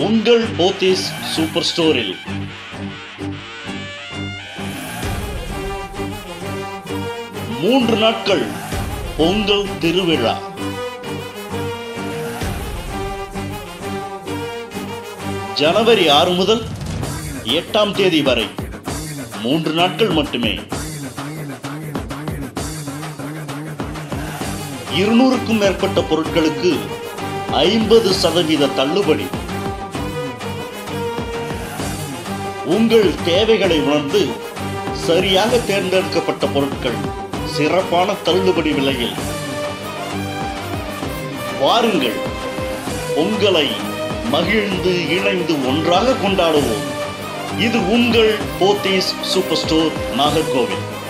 உங்கள் போத்தீஸ் சூப்பர் ஸ்டோரில் மூன்று நாட்கள் பொங்கல் திருவிழா ஜனவரி ஆறு முதல் எட்டாம் தேதி வரை மூன்று நாட்கள் மட்டுமே இருநூறுக்கும் மேற்பட்ட பொருட்களுக்கு ஐம்பது சதவீத தள்ளுபடி உங்கள் தேவைகளை உணர்ந்து சரியாக தேர்ந்தெடுக்கப்பட்ட பொருட்கள் சிறப்பான தள்ளுபடி விலையில் வாருங்கள் உங்களை மகிழ்ந்து இணைந்து ஒன்றாக கொண்டாடுவோம் இது உங்கள் போத்தீஸ் சூப்பர் ஸ்டோர் நாகர்கோவில்